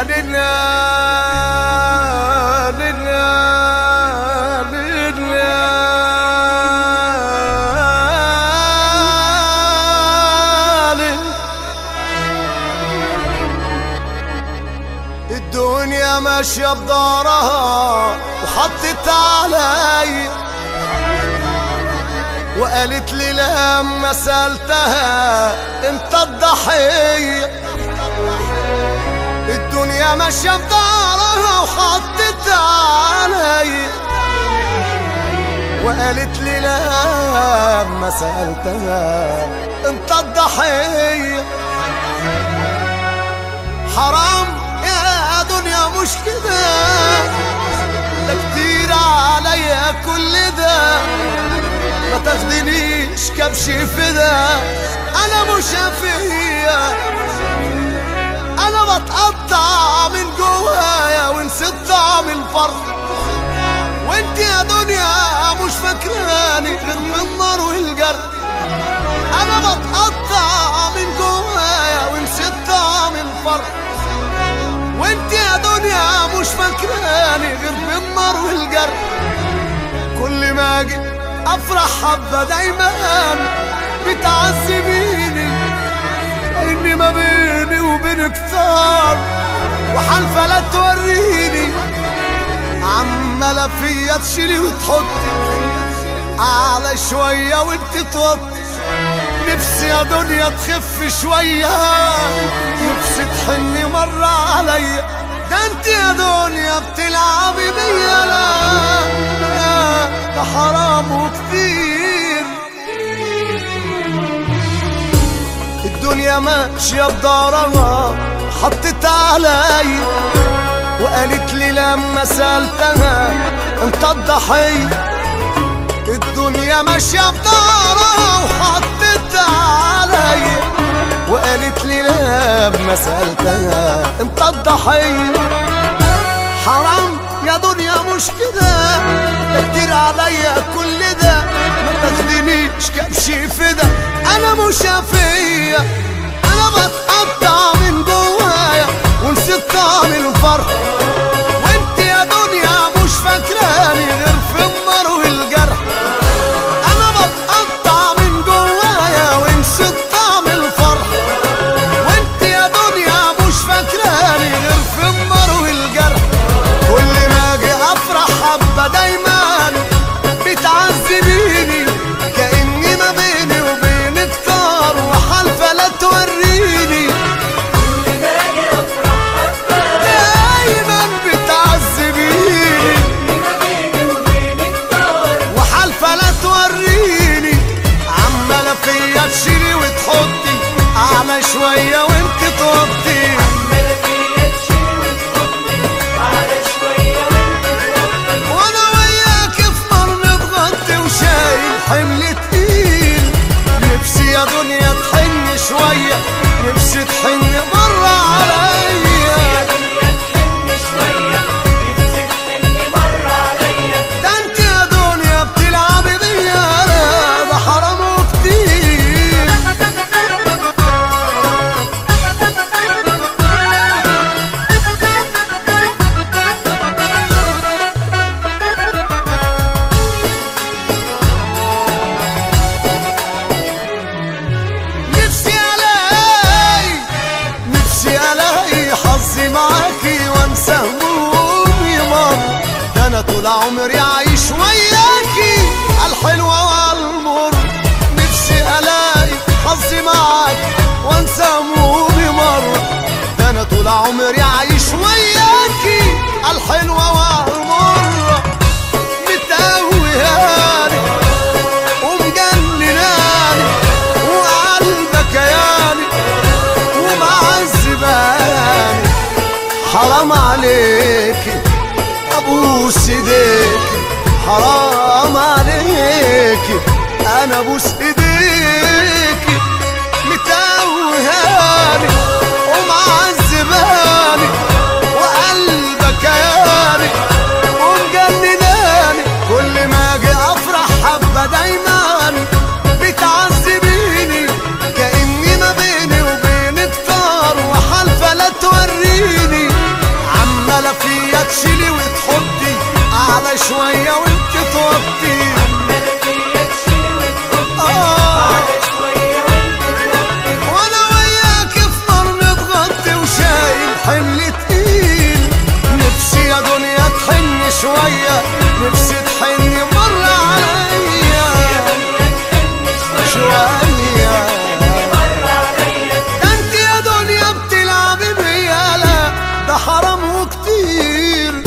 لله لله لله الدنيا ماشية بدارها وحطت علي وقالت لي لما سألتها انت الضحية الدنيا ماشية بدارها وحطت علي وقالت لي لما سألتها انت الضحية حرام يا دنيا مش كده ده كتير عليا كل ده ما تاخدنيش كبش فدا انا مش فيا انا بتقطع من جوايا ونسيت طعم الفرح وانت يا دنيا مش فاكراني غير من النار والجرح انا بتقطع من جوايا ونسيت طعم الفرح وانت يا دنيا مش فاكراني غير بالنار والجرح كل ما اجي افرح حبه دايما بتعذبيني اني ما بيني وبينك طار وحالفه لا توريني عماله فيا تشيلي وتحطي على شويه وانت توطي نفسي يا دنيا تخف شوية نفسي تحني مرة عليا ده انت يا دنيا بتلعبي بيا لا لا، ده حرام وكتير الدنيا ماشية بدارها حطت علي وقالت لي لما سألتها انت الضحيه الدنيا ماشية بدارها وحطت علي وقالت لي لما سألتها انت الضحية حرام يا دنيا مش كده ده كتير عليا كل ده ما تاخدنيش كبش فدا انا مش فيا انا بتقطع من جوايا ونسيت طعم الفرح وانت يا دنيا مش فاكراني غير في النار والجرح انا بتقطع من جوايا ونسيت طعم الفرح وانت يا دنيا مش فاكراني غير في النار والجرح كل ما اجي افرح حبه دايما بتعذبيني كاني ما بيني وبينك طار وحالفه لا توريني دايما بتعذبيني وحالفه لا توريني عماله فيا تشيلي وتحطي اعلى شويه وانت توطي وانا وياك في نار متغطي وشايل حمل تقيل نفسي يا دنيا تحن شويه نفسي تحن مره عليا ده انت يا دنيا بتلعبي بيا لا ده حرام وكتير نفسي الاقي نفسي الاقي حظي معاكي وانسى همومي مر ده انا طول عمري عايش وياكي الحلوة والمر نفسي الاقي حظي معاكي وانسى همومي مر ده انا طول عمري عايش وياكي الحلوة والمر متوهاني ومجنناني وقلبك ياني ومعذباني حرام عليك ابوس ايديك حرام عليك انا ابوس ايديك متوهاني ومعذباني وقلبك ياني ومجنناني كل ما اجي افرح حبه دايما بتعذبيني كاني ما بيني وبينك طار وحالفه لا توريني شوية نفسي تحني مرة عليا شوية انت يا دنيا بتلعبي بيا لا ده حرام وكتير